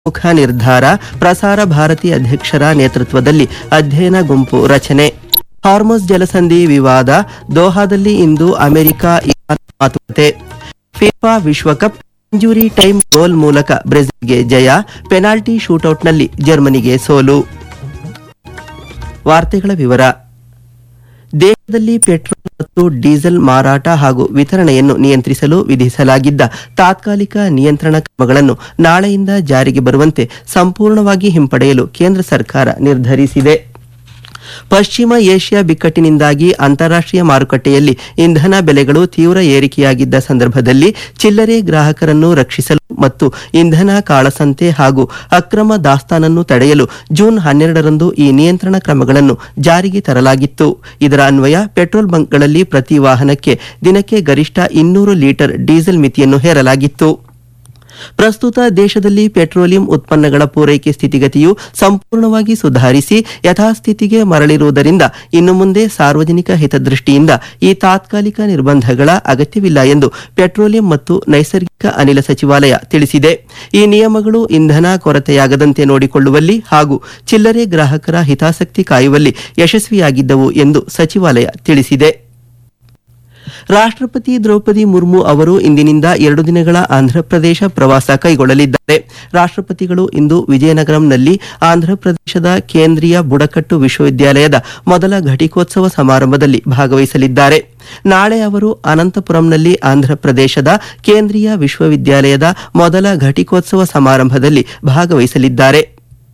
ಮುಖ ನಿರ್ಧಾರ ಪ್ರಸಾರ ಭಾರತಿ ಅಧ್ಯಕ್ಷರ ನೇತೃತ್ವದಲ್ಲಿ ಅಧ್ಯಯನ ಗುಂಪು ರಚನೆ ಹಾರ್ಮೋಸ್ ಜಲಸಂಧಿ ವಿವಾದ ದೋಹಾದಲ್ಲಿ ಇಂದು ಅಮೆರಿಕ ಇರಾನ್ ಮಾತುಕತೆ ಫಿಫಾ ವಿಶ್ವಕಪ್ ಇಂಜುರಿ ಟೈಮ್ ಗೋಲ್ ಮೂಲಕ ಬ್ರೆಜಿಲ್ಗೆ ಜಯ ಪೆನಾಲ್ಟಿ ಶೂಟೌಟ್ನಲ್ಲಿ ಜರ್ಮನಿಗೆ ಸೋಲು ವಾರ್ತೆಗಳ ವಿವರ ದೇಶದಲ್ಲಿ ಪೆಟ್ರೋಲ್ ಮತ್ತು ಡೀಸೆಲ್ ಮಾರಾಟ ಹಾಗೂ ವಿತರಣೆಯನ್ನು ನಿಯಂತ್ರಿಸಲು ವಿಧಿಸಲಾಗಿದ್ದ ತಾತ್ಕಾಲಿಕ ನಿಯಂತ್ರಣ ಕ್ರಮಗಳನ್ನು ನಾಳೆಯಿಂದ ಜಾರಿಗೆ ಬರುವಂತೆ ಸಂಪೂರ್ಣವಾಗಿ ಹಿಂಪಡೆಯಲು ಕೇಂದ್ರ ಸರ್ಕಾರ ನಿರ್ಧರಿಸಿದೆ ಪಶ್ಚಿಮ ಏಷ್ಯಾ ಬಿಕ್ಕಟ್ಟಿನಿಂದಾಗಿ ಅಂತಾರಾಷ್ಟ್ರೀಯ ಮಾರುಕಟ್ಟೆಯಲ್ಲಿ ಇಂಧನ ಬೆಲೆಗಳು ತೀವ್ರ ಏರಿಕೆಯಾಗಿದ್ದ ಸಂದರ್ಭದಲ್ಲಿ ಚಿಲ್ಲರೆ ಗ್ರಾಹಕರನ್ನು ರಕ್ಷಿಸಲು ಮತ್ತು ಇಂಧನ ಕಾಳಸಂತೆ ಹಾಗೂ ಅಕ್ರಮ ದಾಸ್ತಾನನ್ನು ತಡೆಯಲು ಜೂನ್ ಹನ್ನೆರಡರಂದು ಈ ನಿಯಂತ್ರಣ ಕ್ರಮಗಳನ್ನು ಜಾರಿಗೆ ತರಲಾಗಿತ್ತು ಇದರ ಅನ್ವಯ ಪೆಟ್ರೋಲ್ ಬಂಕ್ಗಳಲ್ಲಿ ಪ್ರತಿ ವಾಹನಕ್ಕೆ ದಿನಕ್ಕೆ ಗರಿಷ್ಠ ಇನ್ನೂರು ಲೀಟರ್ ಡೀಸೆಲ್ ಮಿತಿಯನ್ನು ಹೇರಲಾಗಿತ್ತು ಪ್ರಸ್ತುತ ದೇಶದಲ್ಲಿ ಪೆಟ್ರೋಲಿಯಂ ಉತ್ಪನ್ನಗಳ ಪೂರೈಕೆ ಸ್ಥಿತಿಗತಿಯು ಸಂಪೂರ್ಣವಾಗಿ ಸುಧಾರಿಸಿ ಯಥಾಸ್ಥಿತಿಗೆ ಮರಳಿರುವುದರಿಂದ ಇನ್ನು ಮುಂದೆ ಸಾರ್ವಜನಿಕ ಹಿತದೃಷ್ಟಿಯಿಂದ ಈ ತಾತ್ಕಾಲಿಕ ನಿರ್ಬಂಧಗಳ ಅಗತ್ಯವಿಲ್ಲ ಎಂದು ಪೆಟ್ರೋಲಿಯಂ ಮತ್ತು ನೈಸರ್ಗಿಕ ಅನಿಲ ಸಚಿವಾಲಯ ತಿಳಿಸಿದೆ ಈ ನಿಯಮಗಳು ಇಂಧನ ಕೊರತೆಯಾಗದಂತೆ ನೋಡಿಕೊಳ್ಳುವಲ್ಲಿ ಹಾಗೂ ಚಿಲ್ಲರೆ ಗ್ರಾಹಕರ ಹಿತಾಸಕ್ತಿ ಕಾಯುವಲ್ಲಿ ಯಶಸ್ವಿಯಾಗಿದ್ದವು ಎಂದು ಸಚಿವಾಲಯ ತಿಳಿಸಿದೆ ರಾಷ್ಟ್ರಪತಿ ದ್ರೌಪದಿ ಮುರ್ಮು ಅವರು ಇಂದಿನಿಂದ ಎರಡು ದಿನಗಳ ಆಂಧ್ರಪ್ರದೇಶ ಪ್ರವಾಸ ಕೈಗೊಳ್ಳಲಿದ್ದಾರೆ ರಾಷ್ಟ್ರಪತಿಗಳು ಇಂದು ವಿಜಯನಗರಂನಲ್ಲಿ ಆಂಧ್ರಪ್ರದೇಶದ ಕೇಂದ್ರೀಯ ಬುಡಕಟ್ಟು ವಿಶ್ವವಿದ್ಯಾಲಯದ ಮೊದಲ ಘಟಿಕೋತ್ಸವ ಸಮಾರಂಭದಲ್ಲಿ ಭಾಗವಹಿಸಲಿದ್ದಾರೆ ನಾಳೆ ಅವರು ಅನಂತಪುರಂನಲ್ಲಿ ಆಂಧ್ರಪ್ರದೇಶದ ಕೇಂದ್ರೀಯ ವಿಶ್ವವಿದ್ಯಾಲಯದ ಮೊದಲ ಘಟಿಕೋತ್ಸವ ಸಮಾರಂಭದಲ್ಲಿ ಭಾಗವಹಿಸಲಿದ್ದಾರೆ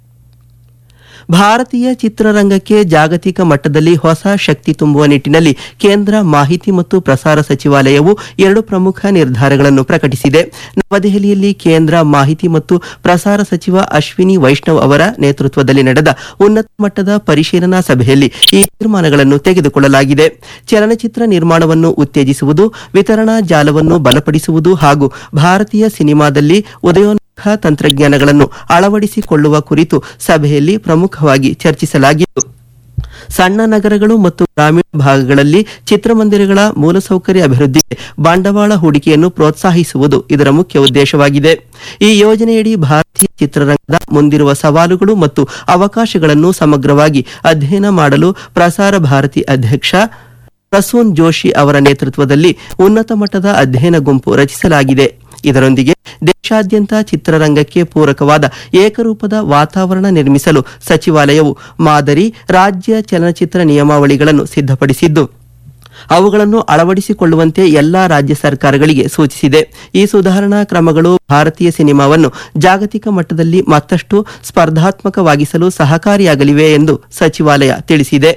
ಭಾರತೀಯ ಚಿತ್ರರಂಗಕ್ಕೆ ಜಾಗತಿಕ ಮಟ್ಟದಲ್ಲಿ ಹೊಸ ಶಕ್ತಿ ತುಂಬುವ ನಿಟ್ಟಿನಲ್ಲಿ ಕೇಂದ್ರ ಮಾಹಿತಿ ಮತ್ತು ಪ್ರಸಾರ ಸಚಿವಾಲಯವು ಎರಡು ಪ್ರಮುಖ ನಿರ್ಧಾರಗಳನ್ನು ಪ್ರಕಟಿಸಿದೆ ನವದೆಹಲಿಯಲ್ಲಿ ಕೇಂದ್ರ ಮಾಹಿತಿ ಮತ್ತು ಪ್ರಸಾರ ಸಚಿವ ಅಶ್ವಿನಿ ವೈಷ್ಣವ್ ಅವರ ನೇತೃತ್ವದಲ್ಲಿ ನಡೆದ ಉನ್ನತ ಮಟ್ಟದ ಪರಿಶೀಲನಾ ಸಭೆಯಲ್ಲಿ ಈ ತೀರ್ಮಾನಗಳನ್ನು ತೆಗೆದುಕೊಳ್ಳಲಾಗಿದೆ ಚಲನಚಿತ್ರ ನಿರ್ಮಾಣವನ್ನು ಉತ್ತೇಜಿಸುವುದು ವಿತರಣಾ ಜಾಲವನ್ನು ಬಲಪಡಿಸುವುದು ಹಾಗೂ ಭಾರತೀಯ ಸಿನಿಮಾದಲ್ಲಿ ಉದಯೋನ್ಮುಖ ತಂತ್ರಜ್ಞಾನಗಳನ್ನು ಅಳವಡಿಸಿಕೊಳ್ಳುವ ಕುರಿತು ಸಭೆಯಲ್ಲಿ ಪ್ರಮುಖವಾಗಿ ಚರ್ಚಿಸಲಾಗಿತ್ತು ಸಣ್ಣ ನಗರಗಳು ಮತ್ತು ಗ್ರಾಮೀಣ ಭಾಗಗಳಲ್ಲಿ ಚಿತ್ರಮಂದಿರಗಳ ಮೂಲಸೌಕರ್ಯ ಅಭಿವೃದ್ಧಿಗೆ ಬಂಡವಾಳ ಹೂಡಿಕೆಯನ್ನು ಪ್ರೋತ್ಸಾಹಿಸುವುದು ಇದರ ಮುಖ್ಯ ಉದ್ದೇಶವಾಗಿದೆ ಈ ಯೋಜನೆಯಡಿ ಭಾರತೀಯ ಚಿತ್ರರಂಗದ ಮುಂದಿರುವ ಸವಾಲುಗಳು ಮತ್ತು ಅವಕಾಶಗಳನ್ನು ಸಮಗ್ರವಾಗಿ ಅಧ್ಯಯನ ಮಾಡಲು ಪ್ರಸಾರ ಭಾರತಿ ಅಧ್ಯಕ್ಷ ಪ್ರಸೂನ್ ಜೋಶಿ ಅವರ ನೇತೃತ್ವದಲ್ಲಿ ಉನ್ನತ ಮಟ್ಟದ ಅಧ್ಯಯನ ಗುಂಪು ರಚಿಸಲಾಗಿದೆ ಇದರೊಂದಿಗೆ ದೇಶಾದ್ಯಂತ ಚಿತ್ರರಂಗಕ್ಕೆ ಪೂರಕವಾದ ಏಕರೂಪದ ವಾತಾವರಣ ನಿರ್ಮಿಸಲು ಸಚಿವಾಲಯವು ಮಾದರಿ ರಾಜ್ಯ ಚಲನಚಿತ್ರ ನಿಯಮಾವಳಿಗಳನ್ನು ಸಿದ್ಧಪಡಿಸಿದ್ದು ಅವುಗಳನ್ನು ಅಳವಡಿಸಿಕೊಳ್ಳುವಂತೆ ಎಲ್ಲಾ ರಾಜ್ಯ ಸರ್ಕಾರಗಳಿಗೆ ಸೂಚಿಸಿದೆ ಈ ಸುಧಾರಣಾ ಕ್ರಮಗಳು ಭಾರತೀಯ ಸಿನಿಮಾವನ್ನು ಜಾಗತಿಕ ಮಟ್ಟದಲ್ಲಿ ಮತ್ತಷ್ಟು ಸ್ಪರ್ಧಾತ್ಮಕವಾಗಿಸಲು ಸಹಕಾರಿಯಾಗಲಿವೆ ಎಂದು ಸಚಿವಾಲಯ ತಿಳಿಸಿದೆ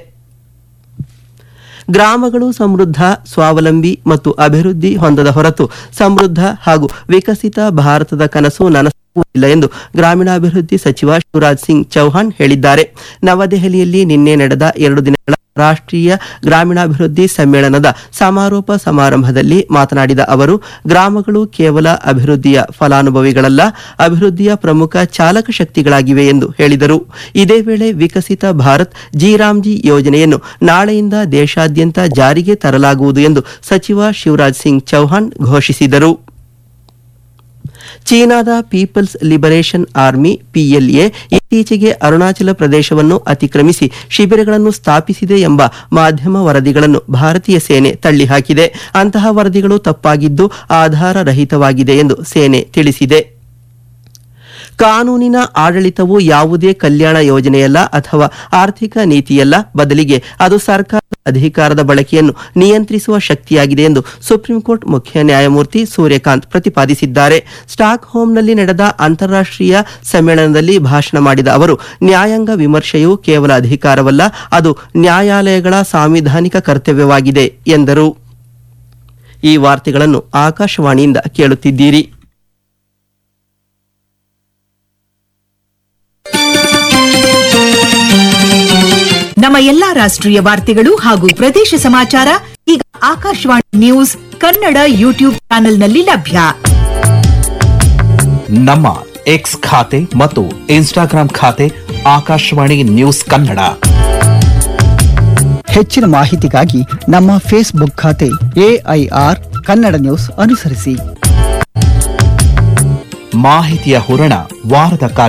ಗ್ರಾಮಗಳು ಸಮೃದ್ಧ ಸ್ವಾವಲಂಬಿ ಮತ್ತು ಅಭಿವೃದ್ಧಿ ಹೊಂದದ ಹೊರತು ಸಮೃದ್ಧ ಹಾಗೂ ವಿಕಸಿತ ಭಾರತದ ಕನಸು ನನಸಾಗುವುದಿಲ್ಲ ಎಂದು ಗ್ರಾಮೀಣಾಭಿವೃದ್ಧಿ ಸಚಿವ ಶಿವರಾಜ್ ಸಿಂಗ್ ಚೌಹಾಣ್ ಹೇಳಿದ್ದಾರೆ ನವದೆಹಲಿಯಲ್ಲಿ ನಿನ್ನೆ ನಡೆದ ಎರಡು ದಿನಗಳ ರಾಷ್ಟ್ರೀಯ ಗ್ರಾಮೀಣಾಭಿವೃದ್ಧಿ ಸಮ್ಮೇಳನದ ಸಮಾರೋಪ ಸಮಾರಂಭದಲ್ಲಿ ಮಾತನಾಡಿದ ಅವರು ಗ್ರಾಮಗಳು ಕೇವಲ ಅಭಿವೃದ್ಧಿಯ ಫಲಾನುಭವಿಗಳಲ್ಲ ಅಭಿವೃದ್ಧಿಯ ಪ್ರಮುಖ ಚಾಲಕ ಶಕ್ತಿಗಳಾಗಿವೆ ಎಂದು ಹೇಳಿದರು ಇದೇ ವೇಳೆ ವಿಕಸಿತ ಭಾರತ್ ಜಿ ರಾಮ್ಜಿ ಯೋಜನೆಯನ್ನು ನಾಳೆಯಿಂದ ದೇಶಾದ್ಯಂತ ಜಾರಿಗೆ ತರಲಾಗುವುದು ಎಂದು ಸಚಿವ ಶಿವರಾಜ್ ಸಿಂಗ್ ಚೌಹಾಣ್ ಘೋಷಿಸಿದರು ಚೀನಾದ ಪೀಪಲ್ಸ್ ಲಿಬರೇಷನ್ ಆರ್ಮಿ ಪಿಎಲ್ಎ ಇತ್ತೀಚೆಗೆ ಅರುಣಾಚಲ ಪ್ರದೇಶವನ್ನು ಅತಿಕ್ರಮಿಸಿ ಶಿಬಿರಗಳನ್ನು ಸ್ಥಾಪಿಸಿದೆ ಎಂಬ ಮಾಧ್ಯಮ ವರದಿಗಳನ್ನು ಭಾರತೀಯ ಸೇನೆ ತಳ್ಳಿಹಾಕಿದೆ ಅಂತಹ ವರದಿಗಳು ತಪ್ಪಾಗಿದ್ದು ಆಧಾರ ರಹಿತವಾಗಿದೆ ಎಂದು ಸೇನೆ ತಿಳಿಸಿದೆ ಕಾನೂನಿನ ಆಡಳಿತವು ಯಾವುದೇ ಕಲ್ಯಾಣ ಯೋಜನೆಯಲ್ಲ ಅಥವಾ ಆರ್ಥಿಕ ನೀತಿಯಲ್ಲ ಬದಲಿಗೆ ಅದು ಸರ್ಕಾರದ ಅಧಿಕಾರದ ಬಳಕೆಯನ್ನು ನಿಯಂತ್ರಿಸುವ ಶಕ್ತಿಯಾಗಿದೆ ಎಂದು ಸುಪ್ರೀಂ ಕೋರ್ಟ್ ಮುಖ್ಯ ನ್ಯಾಯಮೂರ್ತಿ ಸೂರ್ಯಕಾಂತ್ ಪ್ರತಿಪಾದಿಸಿದ್ದಾರೆ ಸ್ಟಾಕ್ ಹೋಮ್ನಲ್ಲಿ ನಡೆದ ಅಂತಾರಾಷ್ಟ್ರೀಯ ಸಮ್ಮೇಳನದಲ್ಲಿ ಭಾಷಣ ಮಾಡಿದ ಅವರು ನ್ಯಾಯಾಂಗ ವಿಮರ್ಶೆಯು ಕೇವಲ ಅಧಿಕಾರವಲ್ಲ ಅದು ನ್ಯಾಯಾಲಯಗಳ ಸಾಂವಿಧಾನಿಕ ಕರ್ತವ್ಯವಾಗಿದೆ ಎಂದರು ಈ ವಾರ್ತೆಗಳನ್ನು ಆಕಾಶವಾಣಿಯಿಂದ ಕೇಳುತ್ತಿದ್ದೀರಿ ನಮ್ಮ ಎಲ್ಲಾ ರಾಷ್ಟ್ರೀಯ ವಾರ್ತೆಗಳು ಹಾಗೂ ಪ್ರದೇಶ ಸಮಾಚಾರ ಈಗ ಆಕಾಶವಾಣಿ ನ್ಯೂಸ್ ಕನ್ನಡ ಯೂಟ್ಯೂಬ್ ಚಾನೆಲ್ನಲ್ಲಿ ಲಭ್ಯ ನಮ್ಮ ಎಕ್ಸ್ ಖಾತೆ ಮತ್ತು ಇನ್ಸ್ಟಾಗ್ರಾಂ ಖಾತೆ ಆಕಾಶವಾಣಿ ನ್ಯೂಸ್ ಕನ್ನಡ ಹೆಚ್ಚಿನ ಮಾಹಿತಿಗಾಗಿ ನಮ್ಮ ಫೇಸ್ಬುಕ್ ಖಾತೆ ಎಐಆರ್ ಕನ್ನಡ ನ್ಯೂಸ್ ಅನುಸರಿಸಿ ಮಾಹಿತಿಯ ಹೂರಣ ವಾರದ ಕಾರ್ಯ